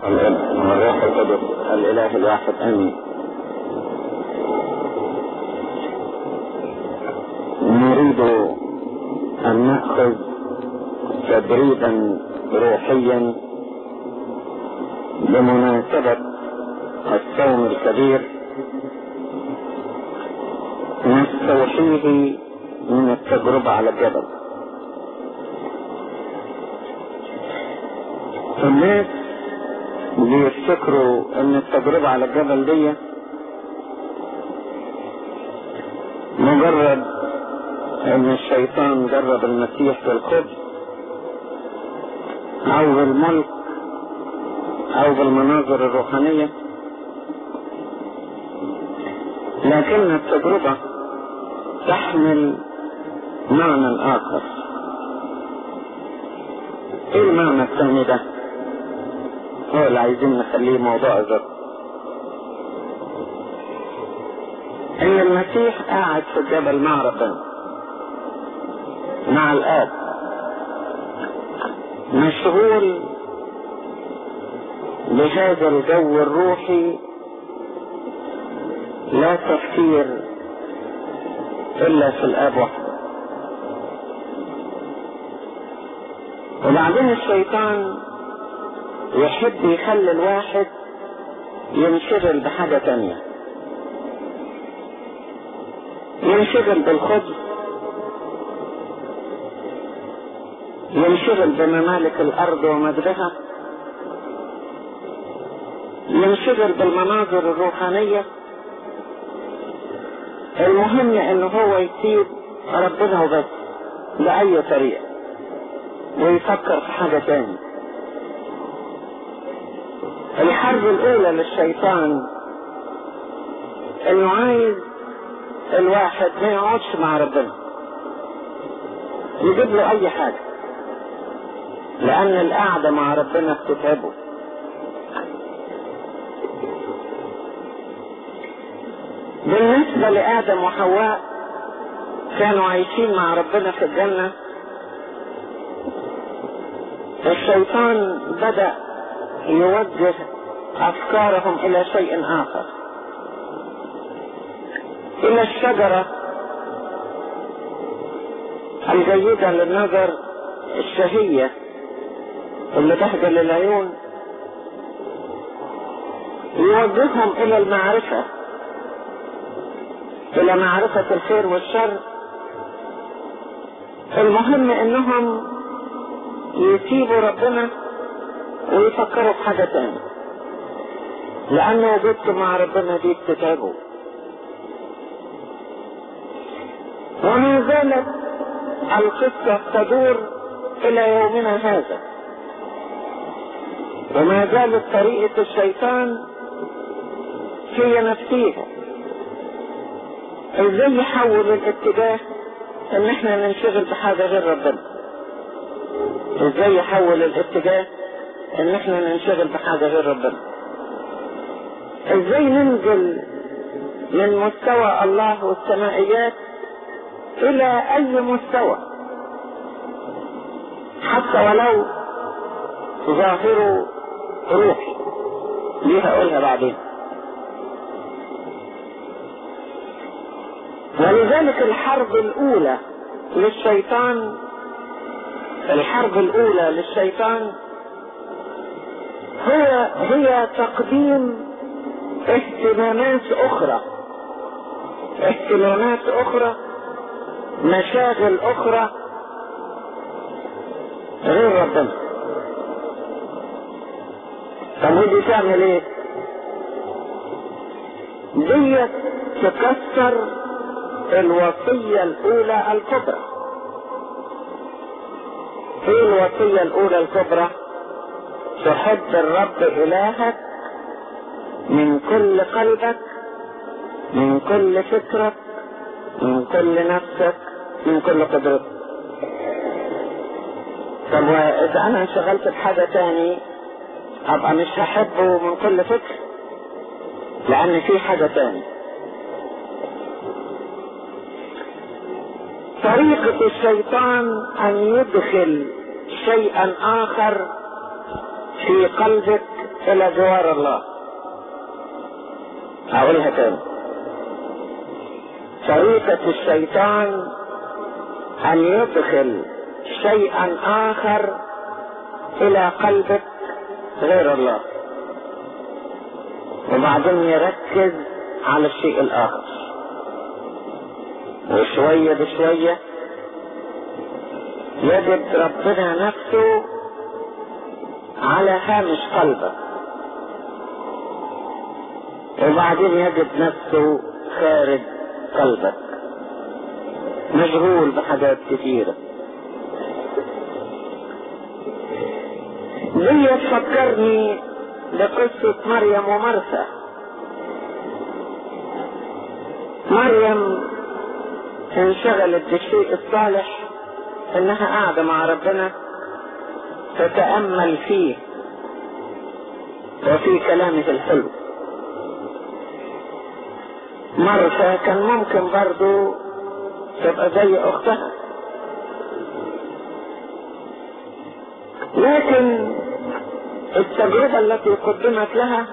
والابن والروح القدس الاله الواحد امين نريد ان ناخذ تدريبا روحيا بمناسبه الصوم الكبير نستوحيه من التجربه على الجبل الناس بيفتكروا ان التجربة على الجبل دي مجرد ان الشيطان جرب المسيح بالخبز او بالملك او بالمناظر الروحانية لكن التجربة تحمل معنى اخر ايه المعنى الثاني ده هو اللي عايزين نخليه موضوع ذكر ان المسيح قاعد في الجبل مع ربنا مع الاب مشغول بهذا الجو الروحي لا تفكير الا في الاب وحده وبعدين الشيطان يحب يخلي الواحد ينشغل بحاجة تانية ينشغل بالخبز ينشغل بممالك الأرض ومجدها ينشغل بالمناظر الروحانية المهم انه هو يسيب ربنا وبس بأي طريقة ويفكر في حاجة تانية الحرب الاولى للشيطان انه عايز الواحد ما يقعدش مع ربنا يجيب له اي حاجة لان القعدة مع ربنا بتتعبه بالنسبة لآدم وحواء كانوا عايشين مع ربنا في الجنة الشيطان بدأ يوجه أفكارهم إلى شيء آخر إلى الشجرة الجيدة للنظر الشهية اللي تهجل العيون يوجههم إلى المعرفة إلى معرفة الخير والشر المهم إنهم يسيبوا ربنا ويفكروا في حاجة تانية لأن وجودته مع ربنا دي بتتعبه وما زالت القصة تدور إلى يومنا هذا وما زالت طريقة الشيطان هي نفسيها ازاي يحول الاتجاه ان احنا ننشغل بحاجة غير ربنا ازاي يحول الاتجاه ان احنا ننشغل بحاجة غير ربنا ازاي ننزل من مستوى الله والسمائيات الى اي مستوى حتى ولو ظاهره روحي دي هقولها بعدين ولذلك الحرب الاولى للشيطان الحرب الاولى للشيطان هي هي تقديم اهتمامات اخرى اهتمامات اخرى مشاغل اخرى غير ربنا طب ودي تعمل ايه دي تكسر الوصية الاولى الكبرى ايه الوصية الاولى الكبرى تحب الرب إلهك من كل قلبك من كل فكرك من كل نفسك من كل قدرتك طب وإذا أنا انشغلت بحاجة تاني أبقى مش هحبه من كل فكر لأن في حاجة تاني طريقة الشيطان أن يدخل شيئا آخر في قلبك الى جوار الله هقولها تاني طريقة الشيطان ان يدخل شيئا اخر الى قلبك غير الله وبعدين يركز على الشيء الاخر وشوية بشوية يجد ربنا نفسه على هامش قلبك وبعدين يجد نفسه خارج قلبك مشغول بحاجات كثيرة دي تفكرني بقصة مريم ومرثا مريم انشغلت بالشيء الصالح انها قاعدة مع ربنا تتأمل فيه وفي كلامه الحلو مرثا كان ممكن برضو تبقى زي اختها لكن التجربة التي قدمت لها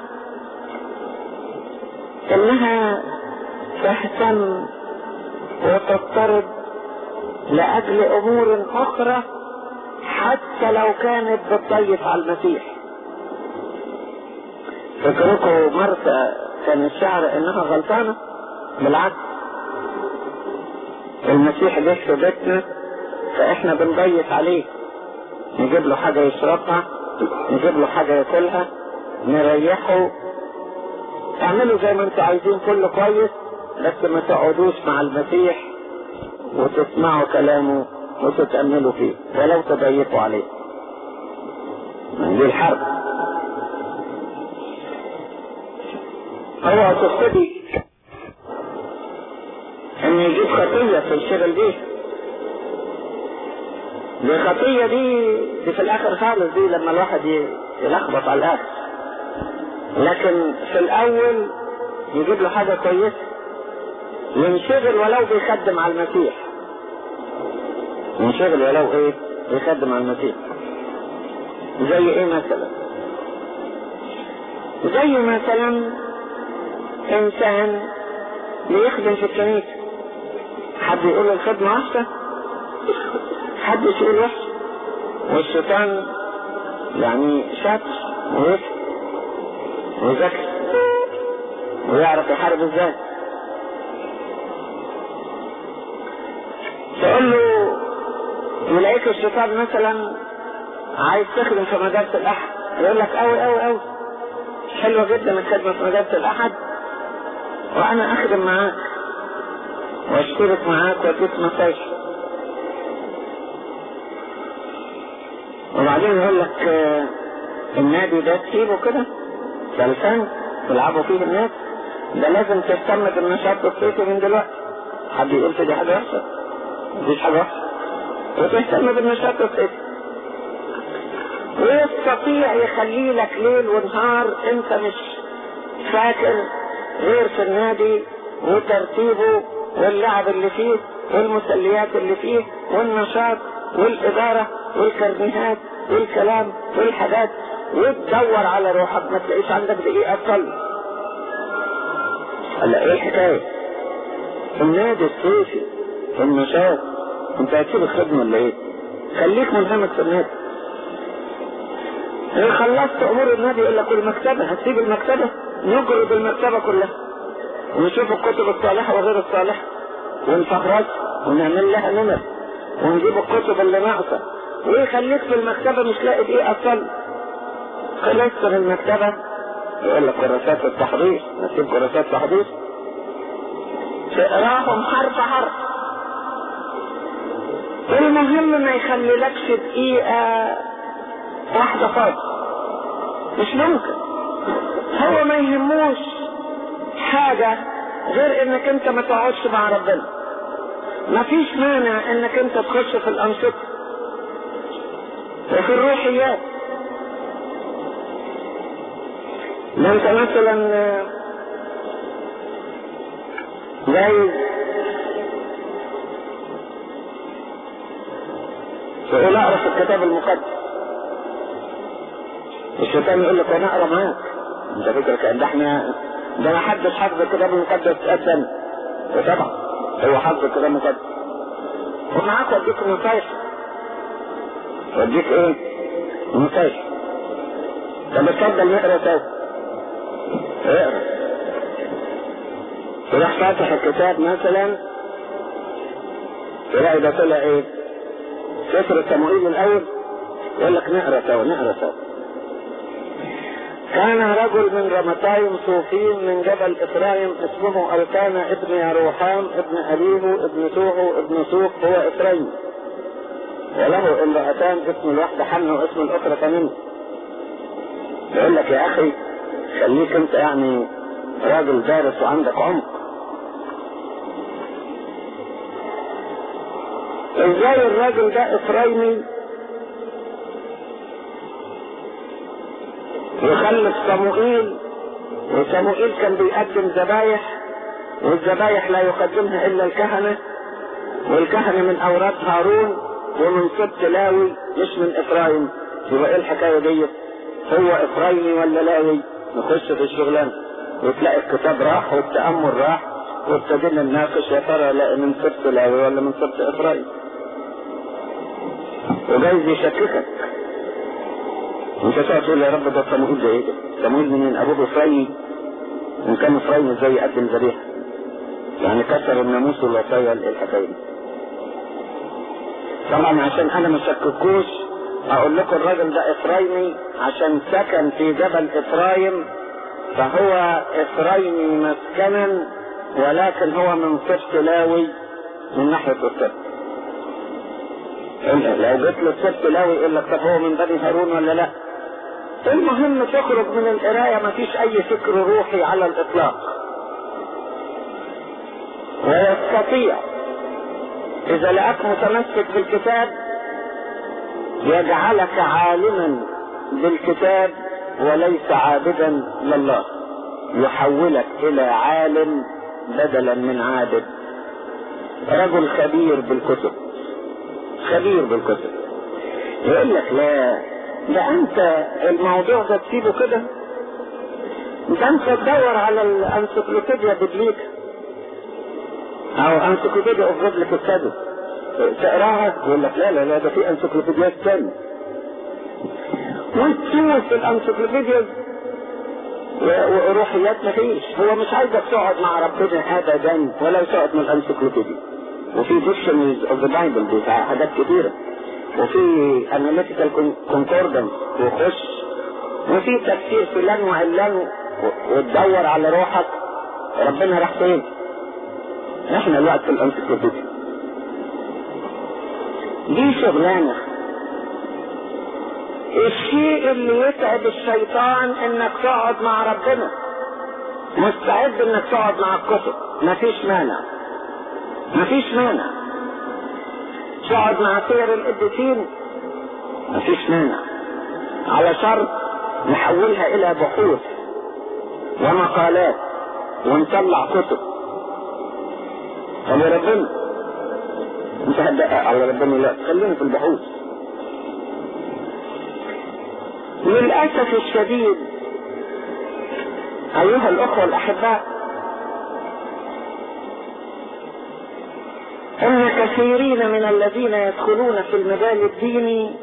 انها تهتم وتضطرب لاجل امور اخرى حتى لو كانت بتضيف على المسيح فكركم مرثا كان الشعر انها غلطانة بالعكس المسيح جه في بيتنا فاحنا بنضيف عليه نجيب له حاجة يشربها نجيب له حاجة ياكلها نريحه اعملوا زي ما انتوا عايزين كله كويس بس ما تقعدوش مع المسيح وتسمعوا كلامه وتتأملوا فيه ولو تضيقوا عليه دي الحرب هو تبتدي ان يجيب خطية في الشغل دي دي خطية دي دي في الاخر خالص دي لما الواحد يلخبط على الاخر لكن في الاول يجيب له حاجة كويسة ينشغل ولو بيخدم على المسيح ينشغل ولو ايه يخدم على المسيح زي ايه مثلا زي مثلا انسان بيخدم في الكنيسة حد يقول له الخدمة وحشة حد يقول وحش والشيطان يعني شاطر ويفهم وذكي ويعرف يحارب ازاي تقول له يلاقيك الشيطان مثلا عايز تخدم في مدارس الاحد يقول لك قوي قوي قوي حلوة جدا الخدمة في مدارس الاحد وانا اخدم معاك واشترك معاك واديك نصايح وبعدين يقول لك آه، النادي ده تسيبه كده سلسان تلعبوا فيه الناس ده لازم تهتم بالنشاط الصيفي من دلوقتي حد يقول كده حاجة وحشة مفيش حاجة وحشة وتهتم بالنشاط الصيفي ويستطيع يخلي لك ليل ونهار انت مش فاكر غير في النادي وترتيبه واللعب اللي فيه والمسليات اللي فيه والنشاط والإدارة والكرنيهات والكلام والحاجات وتدور على روحك ما تلاقيش عندك دقيقة تصلي هلا ايه الحكاية؟ النادي الصيفي النشاط انت هتسيب الخدمة ولا ايه؟ خليك منهمك في النادي إن خلصت امور النادي يقول لك المكتبة هتسيب المكتبة نجرد المكتبة كلها ونشوف الكتب الصالحة وغير الصالحة ونفهرسها ونعمل لها نمر ونجيب الكتب اللي ناقصة ويخليك في المكتبة مش لاقي دقيقة تصلي خلصت من المكتبة يقول لك كراسات التحضير نسيب كراسات التحضير تقراهم حرف حرف المهم ما يخليلكش دقيقة واحدة فاضي مش ممكن هو ما يهموش حاجة غير انك انت ما تقعدش مع ربنا مفيش مانع انك انت تخش في الانشطة وفي الروحيات ما انت مثلا جايز تقول اعرف الكتاب المقدس الشيطان يقول لك انا اقرا معاك انت فكرك ده احنا ده ما حدش حفظ الكتاب المقدس ابدا وطبعا هو حفظ الكتاب المقدس ومعاك وديك نصايح وديك ايه نصايح طب اتفضل نقرا سوا اقرا تروح فاتح الكتاب مثلا تلاقي ده طلع ايه سفر صموئيل الاول يقول لك نقرا سوا نقرا سوا كان رجل من رمتايم صوفين من جبل افرايم اسمه الكانا ابن يروحام ابن ابيه ابن توعو ابن سوق هو افرايم وله امرأتان اسم الواحدة حنة واسم الاخرى تميم يقول لك يا اخي خليك انت يعني راجل دارس وعندك عمق ازاي الراجل ده افرايمي يخلف صموئيل وصموئيل كان بيقدم ذبايح والذبايح لا يقدمها الا الكهنة والكهنة من اوراد هارون ومن سبط لاوي مش من افرايم يبقى ايه الحكاية دي هو افرايمي ولا لاوي نخش في الشغلانة وتلاقي الكتاب راح والتأمل راح وابتدينا نناقش يا ترى لا من سبط لاوي ولا من سبط افرايم وجايز يشككك انت تقعد تقول يا رب ده صموئيل ده ايه ده؟ صموئيل منين ابوه افرايم ان كان افرايم ازاي يقدم ذبيحه؟ يعني كسر الناموس والوصايا الحكايه دي. طبعا عشان انا ما شككوش اقول لكم الراجل ده افرايمي عشان سكن في جبل افرايم فهو افرايمي مسكنا ولكن هو من سبط لاوي من ناحيه السبط. لو جيت له السبط لاوي يقول لك طب هو من بني هارون ولا لا؟ المهم تخرج من القرايه ما فيش اي فكر روحي على الاطلاق. ويستطيع اذا لقاك متمسك بالكتاب يجعلك عالما بالكتاب وليس عابدا لله يحولك الى عالم بدلا من عابد رجل خبير بالكتب خبير بالكتب يقول لك لا ده انت الموضوع ده تسيبه كده ده انت تدور على الانسيكلوبيديا ببليكا او انسيكلوبيديا اوف بابليك ستادي تقراها يقول لك لا لا لا ده في انسيكلوبيديات تاني وتشوف الانسيكلوبيديا وروحيات مفيش هو مش عايزك تقعد مع ربنا ابدا ولا تقعد من الانسيكلوبيديا وفي ديكشنريز اوف ذا بايبل بتاع حاجات كتيره وفي اناليتيكال كونكوردنس وخش وفي تفسير فلان وعلان وتدور على روحك ربنا راح فين؟ احنا الوقت في الانسيكلوبيديا دي شغلانه الشيء اللي يتعب الشيطان انك تقعد مع ربنا مستعد انك تقعد مع الكتب مفيش مانع مفيش مانع تقعد مع سير القديسين مفيش مانع على شرط نحولها الى بحوث ومقالات ونطلع كتب طب يا ربنا انت هتدقق على ربنا لا خلينا في البحوث للأسف الشديد أيها الأخوة الأحباء إن كثيرين من الذين يدخلون في المجال الديني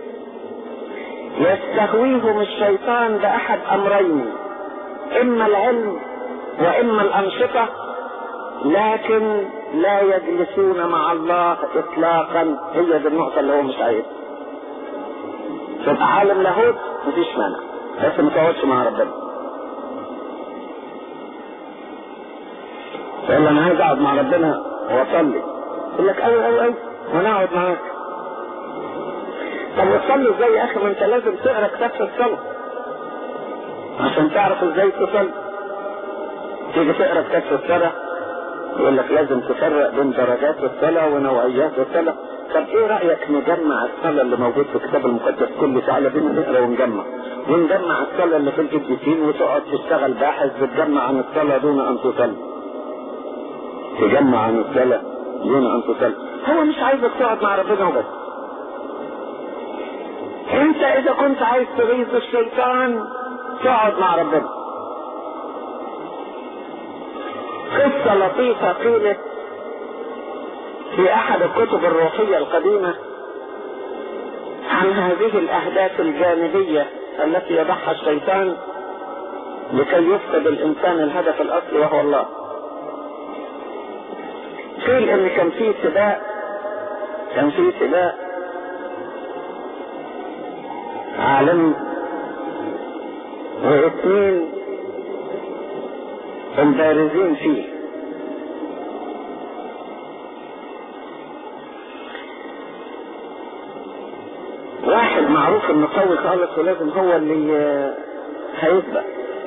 يستهويهم الشيطان بأحد أمرين إما العلم وإما الأنشطة لكن لا يجلسون مع الله إطلاقا هي دي النقطة اللي هو مش عايزها تبقى عالم لاهوت مفيش مانع بس ما تقعدش مع ربنا تقول انا عايز اقعد مع ربنا واصلي يقول لك ايوه ايوه ايوه وانا اقعد معاك طب وتصلي ازاي يا اخي ما انت لازم تقرا كتاب في الصلاه عشان تعرف ازاي تصلي تيجي تقرا كتاب في الصلاه يقول لك لازم تفرق بين درجات الصلاه ونوعيات الصلاه طب ايه رايك نجمع الصلاه اللي موجود في الكتاب المقدس كله تعالى بينا نقرا ونجمع ونجمع الصلاه اللي في القديسين وتقعد تشتغل باحث بتجمع عن الصلاه دون ان تصلي تجمع عن الصلاه دون ان تصلي هو مش عايزك تقعد مع ربنا وبس انت انت اذا كنت عايز تغيظ الشيطان تقعد مع ربنا قصة لطيفة قيلت في احد الكتب الروحية القديمة عن هذه الاهداف الجانبية التي يضعها الشيطان لكي يفقد الانسان الهدف الاصلي وهو الله قيل ان كان في سباق كان في سباق عالم واثنين البارزين فيه واحد معروف انه قوي خالص ولازم هو اللي هيسبق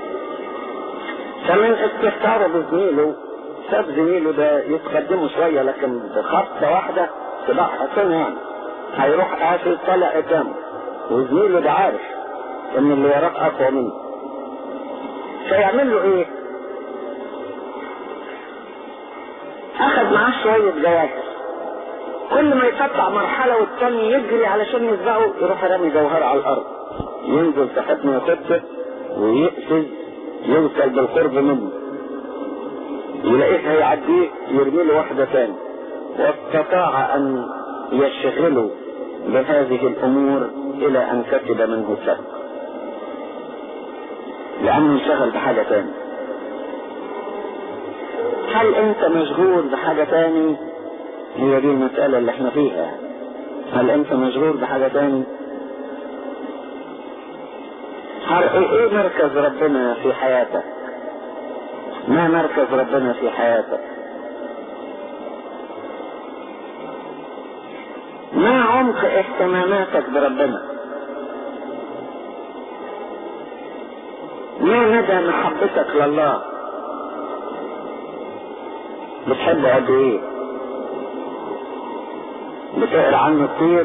فمن استهتاره بزميله ساب زميله ده يتقدمه شوية لكن بخطة واحدة سباق حسن يعني هيروح قاسي طلع قدامه وزميله ده عارف ان اللي وراه اقوى منه فيعمل له ايه اخذ معاه شوية جواهر كل ما يقطع مرحلة والتاني يجري علشان يسبقه يروح رامي جوهر على الارض ينزل تحت ما يخطه ويقفز يوصل بالقرب منه يلاقيه هيعديه يرمي له واحدة تاني واستطاع ان يشغله بهذه الامور الى ان كتب منه سبب لانه انشغل بحاجة تاني هل انت مشغول بحاجة تاني هي دي المسألة اللي احنا فيها هل انت مشغول بحاجة تاني هل ايه مركز ربنا في حياتك ما مركز ربنا في حياتك ما عمق اهتماماتك بربنا ما مدى محبتك لله بتحب قد ايه بتقرا عنه كتير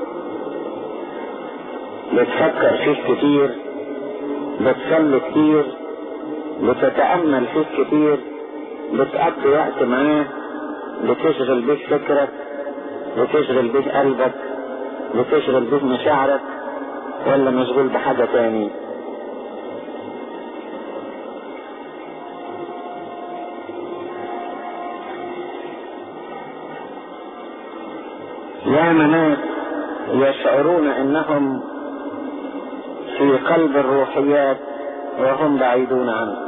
بتفكر فيه كتير بتصلي كتير بتتأمل فيه كتير بتقضي وقت معاه بتشغل بيه فكرك بتشغل بيه قلبك بتشغل بيه مشاعرك ولا مشغول بحاجة تاني يا ناس يشعرون انهم في قلب الروحيات وهم بعيدون عنه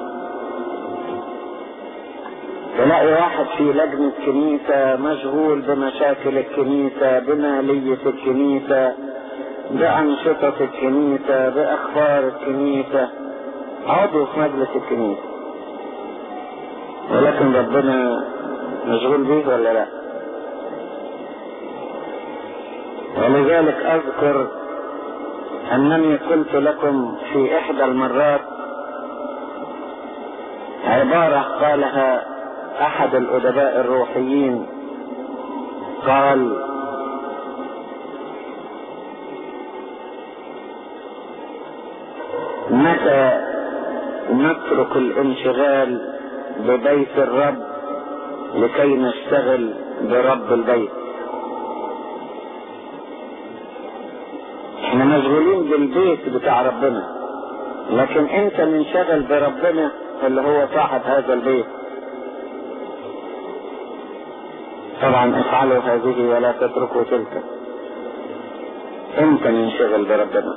تلاقي واحد في لجنة كنيسة مشغول بمشاكل الكنيسة بمالية الكنيسة بأنشطة الكنيسة بأخبار الكنيسة عضو في مجلس الكنيسة ولكن ربنا مشغول بيه ولا لا ولذلك أذكر أنني قلت لكم في إحدى المرات عبارة قالها أحد الأدباء الروحيين قال متى نترك الانشغال ببيت الرب لكي نشتغل برب البيت احنا مشغولين بالبيت بتاع ربنا لكن انت منشغل بربنا اللي هو صاحب هذا البيت طبعا افعلوا هذه ولا تتركوا تلك انت منشغل بربنا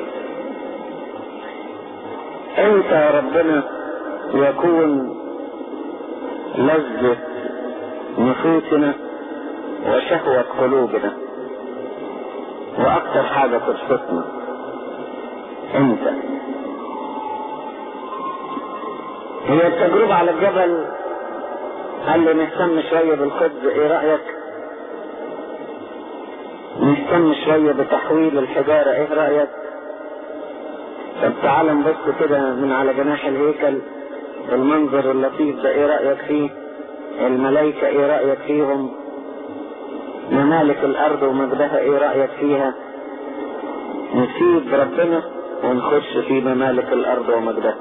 انت ربنا يكون لذة نفوسنا وشهوة قلوبنا واكثر حاجة تبسطنا انت هي التجربة على الجبل قال لي نهتم شوية بالقدس ايه رأيك نهتم شوية بتحويل الحجارة ايه رأيك طب تعال نبص كده من على جناح الهيكل المنظر اللطيف ده ايه رأيك فيه الملائكة ايه رأيك فيهم ممالك الارض ومجدها ايه رأيك فيها نسيب ربنا ونخش في ممالك الارض ومجدها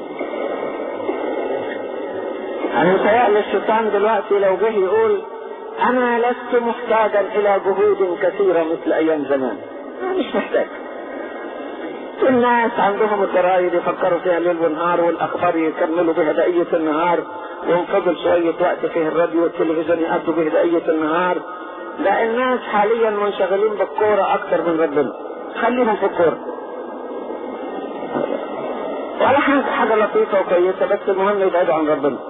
انا متهيألي الشيطان دلوقتي لو جه يقول انا لست محتاجا الى جهود كثيرة مثل ايام زمان أنا مش محتاج الناس عندهم الجرايد يفكروا فيها ليل ونهار والاخبار يكملوا بها بقية النهار وانفضل شوية وقت فيه الراديو والتلفزيون يأدوا به بقية النهار لا الناس حاليا منشغلين بالكورة اكتر من ربنا خليهم في الكورة ولا حاجة حاجة لطيفة وكويسة بس المهم يبعدوا عن ربنا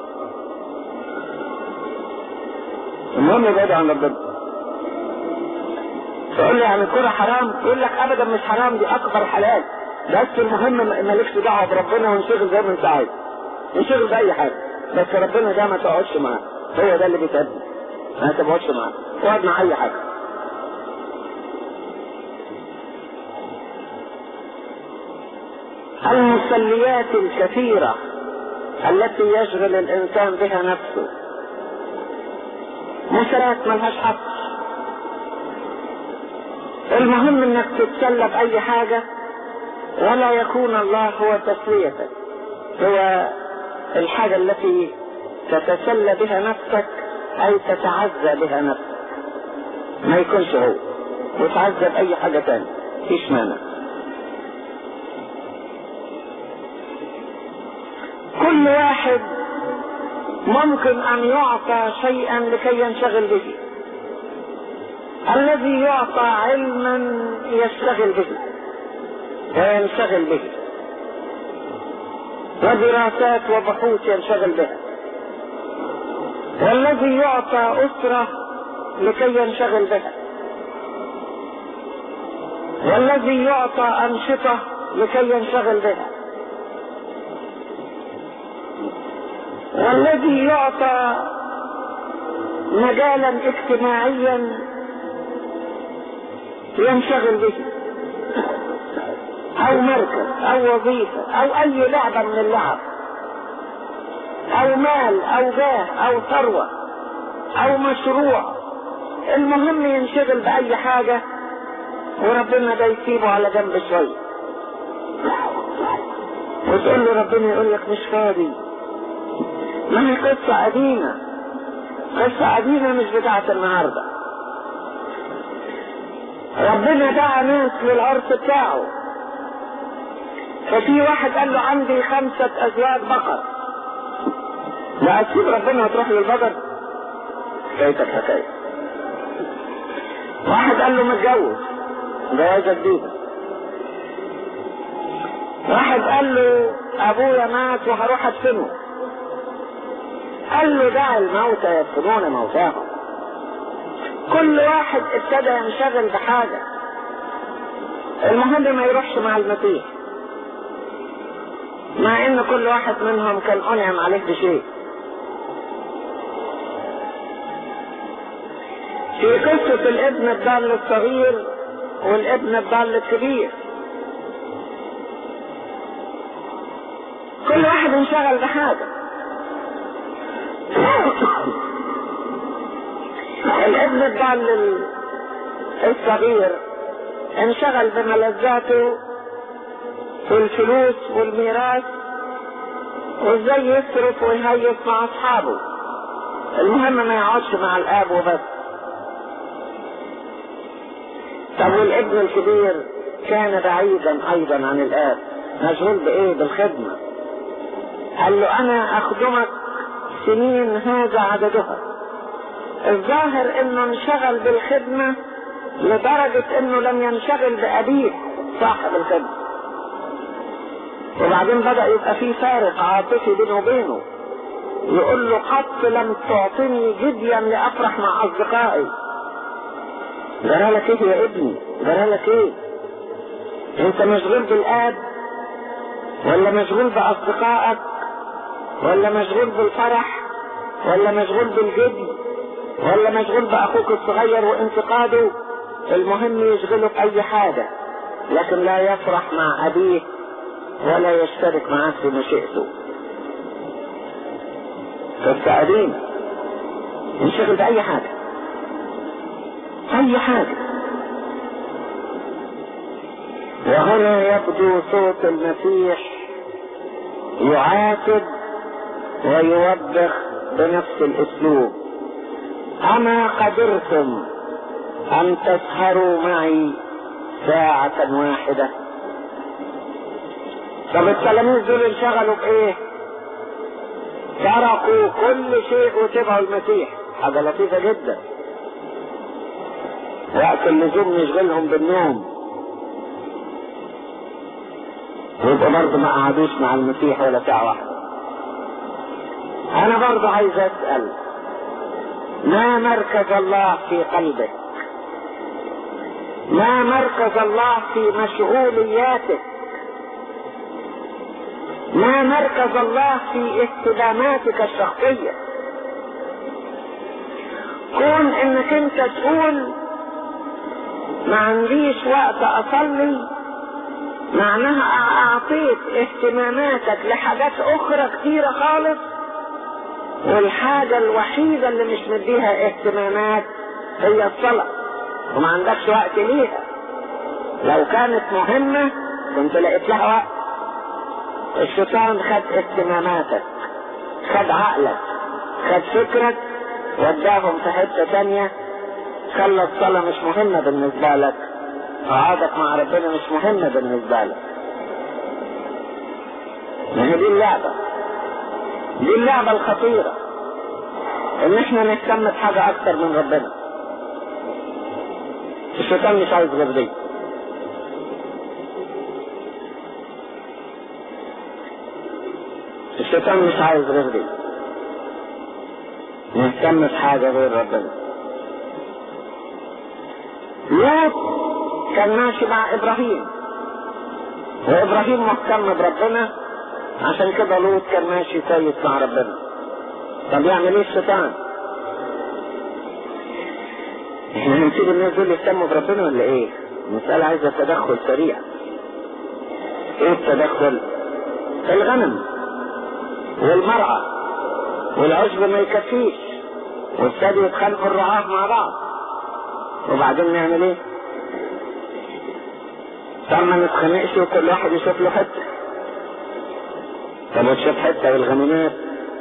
المهم يبعدوا عن ربنا تقول لي يعني الكرة حرام يقول لك ابدا مش حرام دي اكبر حلال بس المهم مالكش دعوه بربنا وانشغل زي ما انت عايز انشغل باي حاجه بس ربنا ده ما تقعدش معاه هو ده اللي بيتقدم ما تقعدش معاه اقعد مع اي حاجه المسليات الكثيرة التي يشغل الإنسان بها نفسه مسليات ملهاش حق المهم انك تتسلى بأي حاجة ولا يكون الله هو تسليتك هو الحاجة التي تتسلى بها نفسك أي تتعزى بها نفسك ما يكونش هو وتعزى بأي حاجة تانية فيش مانع كل واحد ممكن ان يعطى شيئا لكي ينشغل به الذي يعطى علما يشتغل به وينشغل به ودراسات وبحوث ينشغل بها والذي يعطى أسرة لكي ينشغل بها والذي يعطى أنشطة لكي ينشغل بها والذي يعطى مجالا اجتماعيا ينشغل به او مركز او وظيفة او اي لعبة من اللعب او مال او جاه او ثروة او مشروع المهم ينشغل باي حاجة وربنا ده يسيبه على جنب شوية وتقول له ربنا يقول لك مش فاضي ما هي قصة قديمة قصة قديمة مش بتاعت النهاردة ربنا دعا ناس للعرس بتاعه ففي واحد قال له عندي خمسة أزواج بقر لا أسيب ربنا هتروح للبقر حكاية الحكاية واحد قال له متجوز جوازة جديدة واحد قال له أبويا مات وهروح أدفنه قال له دع الموتى يدفنون موتاهم كل واحد ابتدى ينشغل بحاجة المهم ما يروحش مع المسيح مع ان كل واحد منهم كان انعم عليه بشيء في قصة الابن الضال الصغير والابن الضال الكبير كل واحد انشغل بحاجة الابن الضال الصغير انشغل بملذاته والفلوس والميراث وازاي يصرف ويهيص مع اصحابه المهم ما يقعدش مع الاب وبس طب والابن الكبير كان بعيدا ايضا عن الاب مشغول بايه بالخدمة قال له انا اخدمك سنين هذا عددها الظاهر انه انشغل بالخدمة لدرجة انه لم ينشغل بابيه صاحب الخدمة وبعدين بدأ يبقى في فارق عاطفي بينه وبينه يقول له قط لم تعطني جديا لافرح مع اصدقائي جرى لك ايه يا ابني جرى لك ايه انت مشغول بالاب ولا مشغول باصدقائك ولا مشغول بالفرح ولا مشغول بالجد ولا مشغول باخوك الصغير وانتقاده المهم يشغله باي حاجة لكن لا يفرح مع ابيه ولا يشترك معاه في مشيئته قصة قديمة ينشغل بأي حاجة أي حاجة وهنا يبدو صوت المسيح يعاتب ويوبخ بنفس الأسلوب أما قدرتم أن تسهروا معي ساعة واحدة طب التلاميذ دول انشغلوا بإيه؟ تركوا كل شيء وتبعوا المسيح حاجة لطيفة جدا وقت اللزوم يشغلهم بالنوم ويبقوا برضه ما قعدوش مع المسيح ولا ساعة واحدة أنا برضه عايز أسأل ما مركز الله في قلبك ما مركز الله في مشغولياتك ما مركز الله في اهتماماتك الشخصية كون انك انت تقول ما عنديش وقت اصلي معناها اعطيت اهتماماتك لحاجات اخرى كتيرة خالص والحاجة الوحيدة اللي مش مديها اهتمامات هي الصلاة وما عندكش وقت ليها لو كانت مهمة كنت لقيت لها وقت الشيطان خد اهتماماتك خد عقلك خد فكرك وداهم في حتة تانية خلى الصلاة مش مهمة بالنسبة لك قعدك مع ربنا مش مهمة بالنسبة لك ما هي دي اللعبة دي اللعبة الخطيرة ان احنا نهتم بحاجة اكتر من ربنا الشيطان مش عايز غير دي الشيطان مش عايز غير دي نهتم بحاجة غير ربنا لوط كان ماشي مع ابراهيم وابراهيم مهتم بربنا عشان كده لوط كان ماشي كويس مع ربنا طب يعمل ايه الشيطان احنا هنسيب الناس دول يهتموا بربنا ولا ايه المسألة عايزة تدخل سريع ايه التدخل الغنم والمرأة والعشب ما يكفيش والثدي يتخانقوا الرعاة مع بعض وبعدين نعمل ايه طب ما نتخانقش وكل واحد يشوف له حته طب وتشوف حته والغنيمات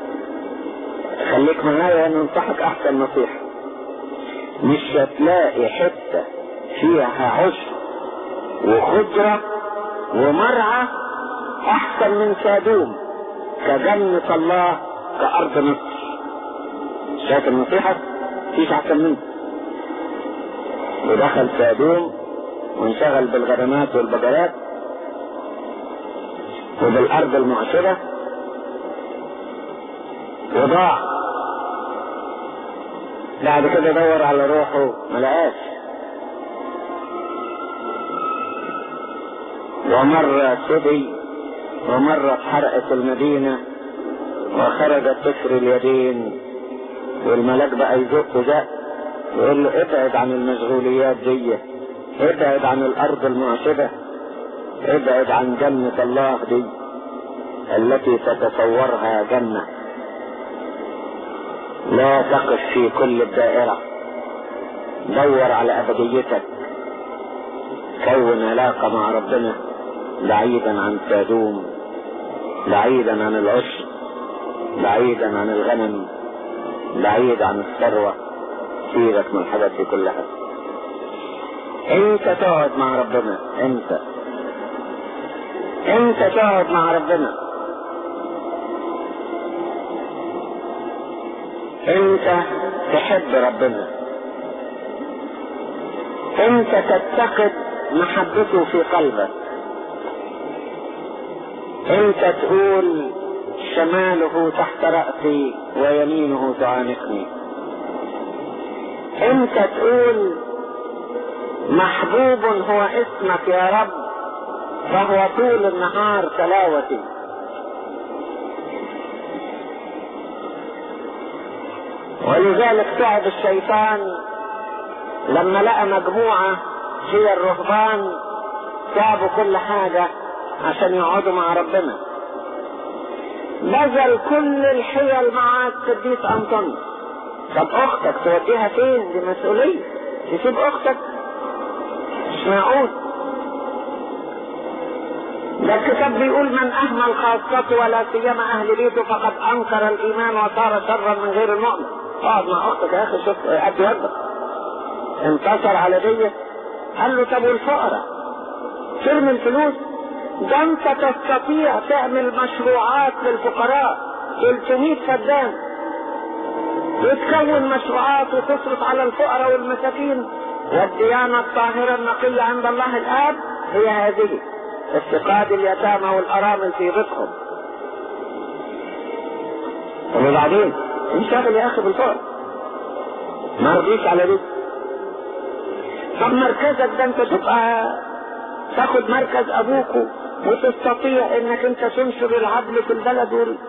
خليك معايا وانا انصحك احسن نصيحه مش هتلاقي حته فيها عشب وخضره ومرعى احسن من سادوم كجنة الله كأرض مصر شايف النصيحة فيش أحسن منه ودخل سادوم وانشغل بالغنمات والبقرات وبالأرض المعشرة وضاع بعد كده دور على روحه ما لقاش ومر سبي ومرت حرقة المدينة وخرجت تسر اليدين والملاك بقى يزق زق يقول له ابعد عن المشغوليات دي ابعد عن الارض المعشبة ابعد عن جنة الله دي التي تتصورها جنة لا تقف في كل الدائرة دور على ابديتك كون علاقة مع ربنا بعيدا عن سادوم بعيدا عن العشب بعيدا عن الغنم بعيد عن الثروة سيبك من الحاجات دي كلها انت تقعد مع ربنا انت انت تقعد مع ربنا انت تحب ربنا انت تتقد محبته في قلبك انت تقول شماله تحت رأسي ويمينه تعانقني انت تقول محبوب هو اسمك يا رب فهو طول النهار تلاوتي ولذلك تعب الشيطان لما لقى مجموعة هي الرهبان تعبوا كل حاجة عشان يقعدوا مع ربنا بذل كل الحيل مع القديس انطونيوس طب اختك توديها فين دي مسؤولية تسيب اختك مش معقول ده الكتاب بيقول من اهمل خاصته ولا سيما اهل بيته فقد انكر الايمان وصار شرا من غير المؤمن اقعد مع اختك يا اخي شوف قد يدك انتصر على دي قال له طب والفقراء ترمي الفلوس ده انت تستطيع تعمل مشروعات للفقراء 300 فدان وتكون مشروعات وتصرف على الفقراء والمساكين والديانة الطاهرة النقية عند الله الآب هي هذه افتقاد اليتامى والأرامل في بيتهم وبعدين انشغل يا أخي بالفقر ما رضيش على دي طب مركزك ده انت تبقى تاخد مركز ابوك وتستطيع انك انت تنشر العدل في البلد وال...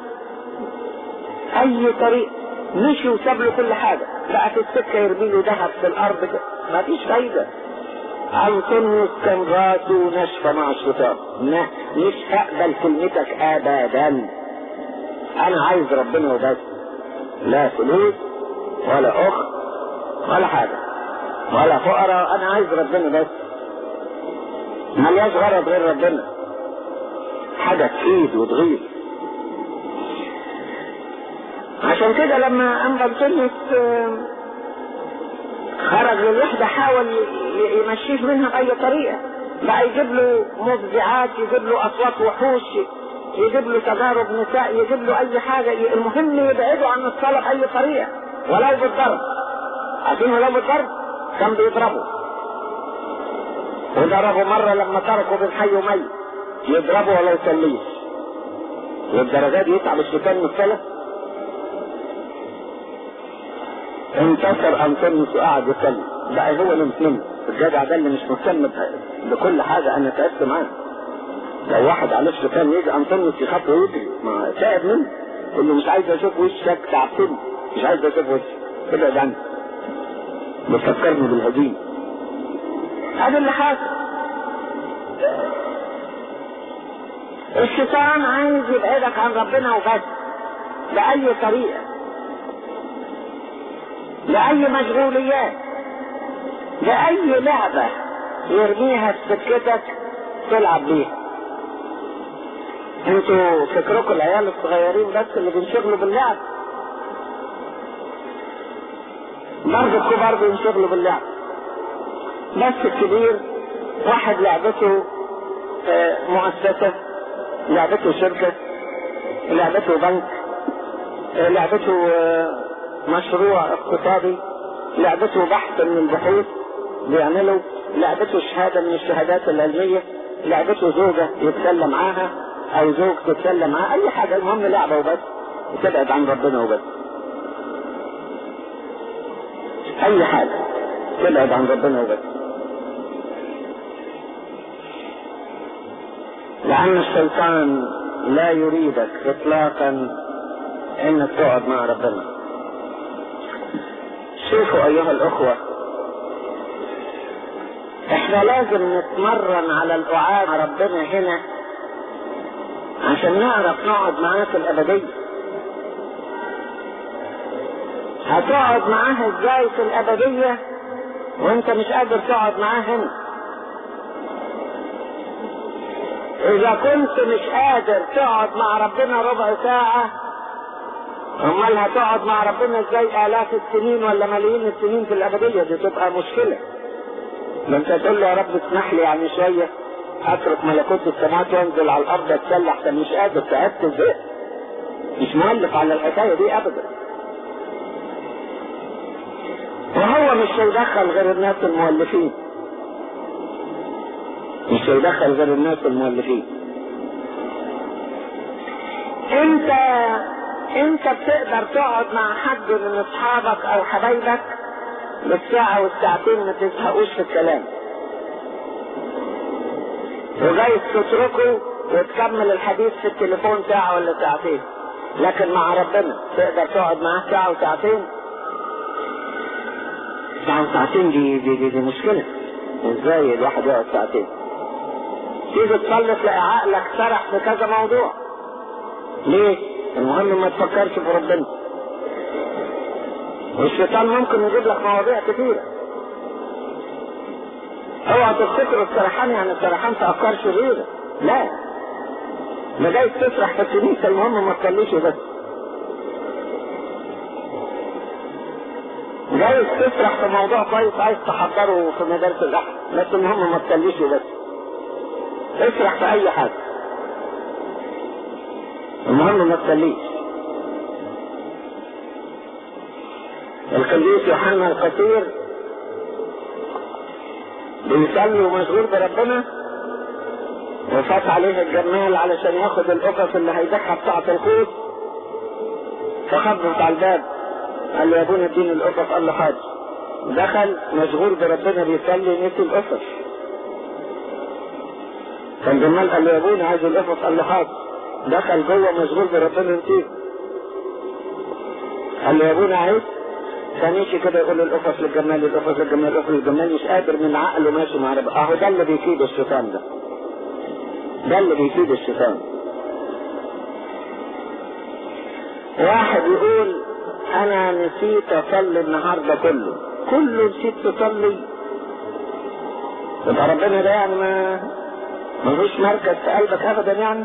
اي طريق مشي وساب له كل حاجه بقى في السكه يرمي له ذهب في الارض كده مفيش فايده انطونيوس كان راسه ناشفه مع الشيطان ما مش هقبل كلمتك ابدا انا عايز ربنا وبس لا فلوس ولا اخت ولا حاجه ولا فقراء انا عايز ربنا بس ملياش غرض غير ربنا حاجه تفيد وتغيظ عشان كده لما انبلتونيوس خرج للوحدة حاول يمشيه منها بأي طريقة بقى يجيب له مفزعات يجيب له أصوات وحوش يجيب له تجارب نساء يجيب له أي حاجة المهم يبعده عن الصلاة بأي طريقة ولو بالضرب عشان ولو بالضرب كان بيضربه وضربه مرة لما تركوا بين حي وميت يضربه ولا يصليش والدرجات دي يتعب الشيطان من الصلاة انتصر انطونيوس وقعد يصلي بقى هو اللي مسلم الجدع ده اللي مش مهتم بكل حاجة انا تعبت معاه لو واحد عليه الشيطان يجي انطونيوس يخاف ويجري ما تعب منه يقول له مش عايز اشوف وشك تعبتني مش عايز اشوف وشك ابعد عني بتفكرني بالهزيمة هذا اللي حاصل الشيطان عايز يبعدك عن ربنا وبس بأي طريقة لأي مشغوليات لأي لعبة يرميها في سكتك تلعب بيها انتوا فكركم العيال الصغيرين بس اللي بينشغلوا باللعب برضه الكبار بينشغلوا باللعب بس الكبير واحد لعبته مؤسسة لعبته شركة لعبته بنك لعبته مشروع اقتصادي لعبته بحث من البحوث بيعمله لعبته شهادة من الشهادات العلمية لعبته زوجة يتكلم معاها او زوج تتكلم معاها اي حاجة المهم لعبة وبس تبعد عن ربنا وبس اي حاجة تبعد عن ربنا وبس لان الشيطان لا يريدك اطلاقا انك تقعد مع ربنا شوفوا ايها الاخوة احنا لازم نتمرن على القعاد مع ربنا هنا عشان نعرف نقعد معاه في الابدية هتقعد معاه ازاي في الابدية وانت مش قادر تقعد معاه هنا اذا كنت مش قادر تقعد مع ربنا ربع ساعة امال هتقعد مع ربنا ازاي الاف السنين ولا ملايين السنين في الابدية دي تبقى مشكلة ما انت تقول له يا رب اسمح لي يعني شوية اترك ملكوت السماوات وانزل على الارض اتسلح عشان مش قادر تعبت زهقت مش مؤلف على الحكاية دي ابدا وهو مش هيدخل غير الناس المؤلفين مش هيدخل غير الناس المؤلفين انت انت بتقدر تقعد مع حد من اصحابك او حبايبك بالساعة والساعتين ما تزهقوش في الكلام وجايز تتركه وتكمل الحديث في التليفون ساعة ولا ساعتين لكن مع ربنا تقدر تقعد معاه ساعة وساعتين ساعة وساعتين دي دي, دي, دي مشكلة ازاي الواحد يقعد ساعتين تيجي تصلي تلاقي عقلك سرح في كذا موضوع ليه؟ المهم ما تفكرش في ربنا والشيطان ممكن يجيب لك مواضيع كثيرة اوعى تفتكر السرحان يعني السرحان في افكار شريرة لا ده جاي تسرح في الكنيسة المهم ما تصليش بس جايز تسرح في موضوع كويس عايز تحضره في مدارس الاحد بس المهم ما تسليش بس اسرح في اي حاجه المهم ما تسليش القديس يوحنا القصير بيصلي ومشغول بربنا وفات عليه الجمال علشان ياخد القفص اللي هيدخل بتاعة القوس فخبط على الباب قال له يا ابونا اديني القفص قال له حاضر دخل مشغول بربنا بيصلي نسي القفص فالجمال قال له يا ابونا عايز القفص قال له حاضر دخل جوه مشغول بربنا نسيه قال له يا ابونا عايز كان يمشي كده يقول له القفص للجمال القفص للجمال القفص للجمال مش قادر من عقله ماشي مع ربنا اهو ده اللي بيفيد الشيطان ده ده اللي بيفيد الشيطان واحد يقول انا نسيت اصلي النهارده كله كله نسيت تصلي يبقى ربنا ده يعني ما ملوش مركز في قلبك ابدا يعني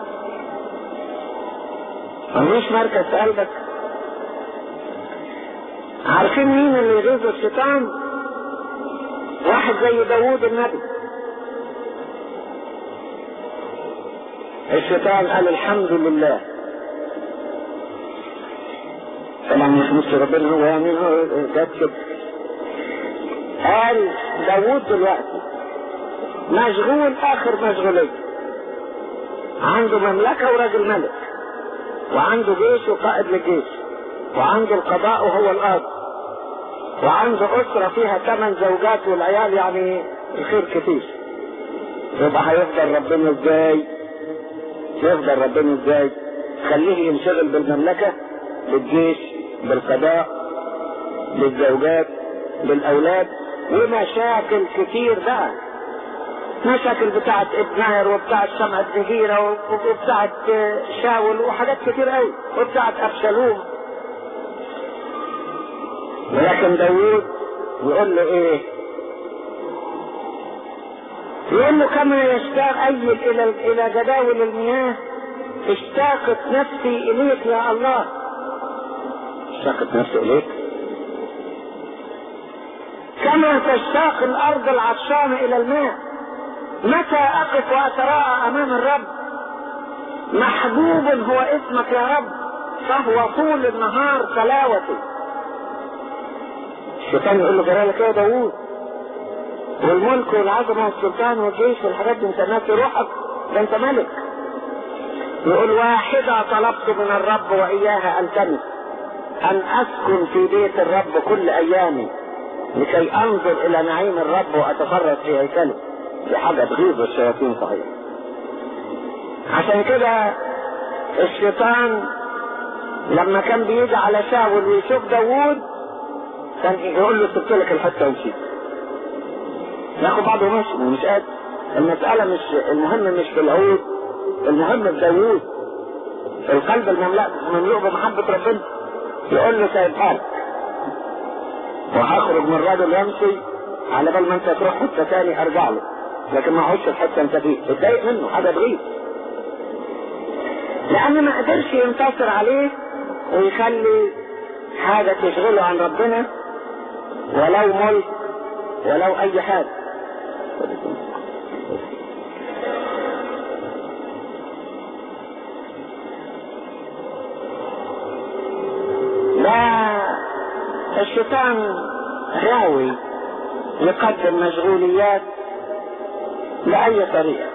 ملوش مركز في قلبك عارفين مين اللي يغيظ الشيطان واحد زي داوود النبي الشيطان قال الحمد لله طبعا مش مش ربنا هو يعني هو جت كده قال داوود دلوقتي مشغول اخر مشغولية عنده مملكة وراجل ملك وعنده جيش وقائد للجيش وعنده القضاء وهو القاضي وعنده أسرة فيها ثمان زوجات والعيال يعني الخير كتير يبقى هيفضل ربنا ازاي؟ يفضل ربنا ازاي؟ خليه ينشغل بالمملكة بالجيش بالقضاء بالزوجات بالاولاد ومشاكل كتير بقى مشاكل بتاعت ابناير وبتاعت سمعة نجيرة وبتاعت شاول وحاجات كتير قوي وبتاعت ابشالوم ولكن داوود يقول له ايه يقول له كما يشتاق ايل الى الى جداول المياه اشتاقت نفسي اليك يا الله اشتاقت نفسي اليك كما تشتاق الارض العطشانة الى الماء متى اقف واتراءى امام الرب محبوب هو اسمك يا رب فهو طول النهار تلاوتي الشيطان يقول له جرالك يا داوود والملك والعظمه والسلطان والجيش والحاجات دي انت ناسي روحك ده انت ملك يقول واحدة طلبت من الرب وإياها ألتمس أن أسكن في بيت الرب كل أيامي لكي أنظر إلى نعيم الرب وأتفرج في هيكله دي حاجة تغيظ الشياطين صحيح عشان كده الشيطان لما كان بيجي على شاول ويشوف داوود كان يقول له سبت لك الحته ومشيت ياخد بعضه ماشي ومش قادر المسألة مش المهم مش في العود المهم في داوود القلب المملوء مملوء بمحبة ربنا يقول له سيبها لك وهخرج من راجل يمشي على بال ما انت تروح حته تاني ارجع له لكن ما اقعدش في حته انت فيه اتضايق منه حاجه تغيظ لان ما قدرش ينتصر عليه ويخلي حاجه تشغله عن ربنا ولو ملك ولو اي حاجه لا الشيطان غاوي يقدم مشغوليات بأي طريقة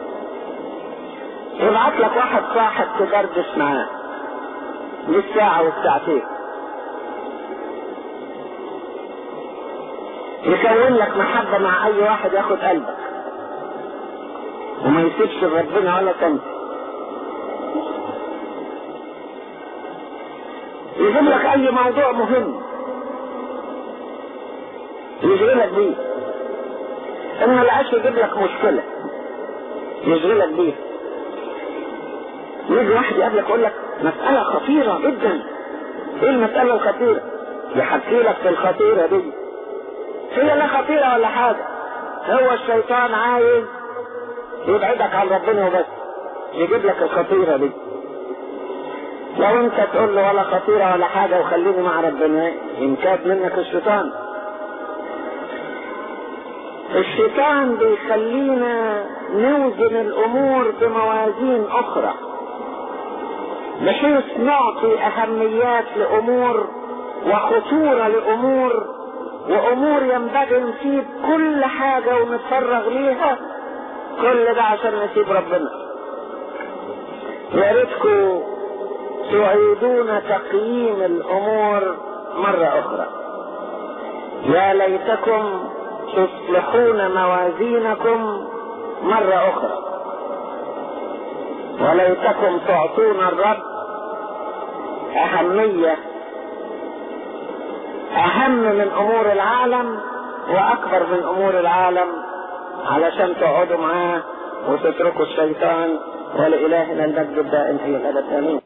يبعت لك واحد صاحب تدردش معاه بالساعة والساعتين يكون لك محبة مع أي واحد ياخد قلبك وما يسيبش ربنا ولا تنسى يجيب لك أي موضوع مهم يشغلك بيه إن ما لقاش يجيب لك مشكلة يشغلك بيه يجي واحد يقابلك يقول لك مسألة خطيرة جدا ايه المسألة الخطيرة يحكي لك في الخطيرة دي هي لا خطيرة ولا حاجة هو الشيطان عايز يبعدك عن ربنا وبس يجيب لك الخطيرة دي لو انت تقول له ولا خطيرة ولا حاجة وخليني مع ربنا ينكاد منك الشيطان الشيطان بيخلينا نوزن الامور بموازين اخرى بحيث نعطي اهميات لامور وخطورة لامور وامور ينبغي نسيب كل حاجة ونتفرغ ليها كل ده عشان نسيب ربنا يا ريتكم تعيدون تقييم الامور مرة اخرى يا ليتكم تصلحون موازينكم مرة اخرى وليتكم تعطون الرب اهمية اهم من امور العالم واكبر من امور العالم علشان تقعدوا معاه وتتركوا الشيطان ولإلهنا المجد الدائم في الابد امين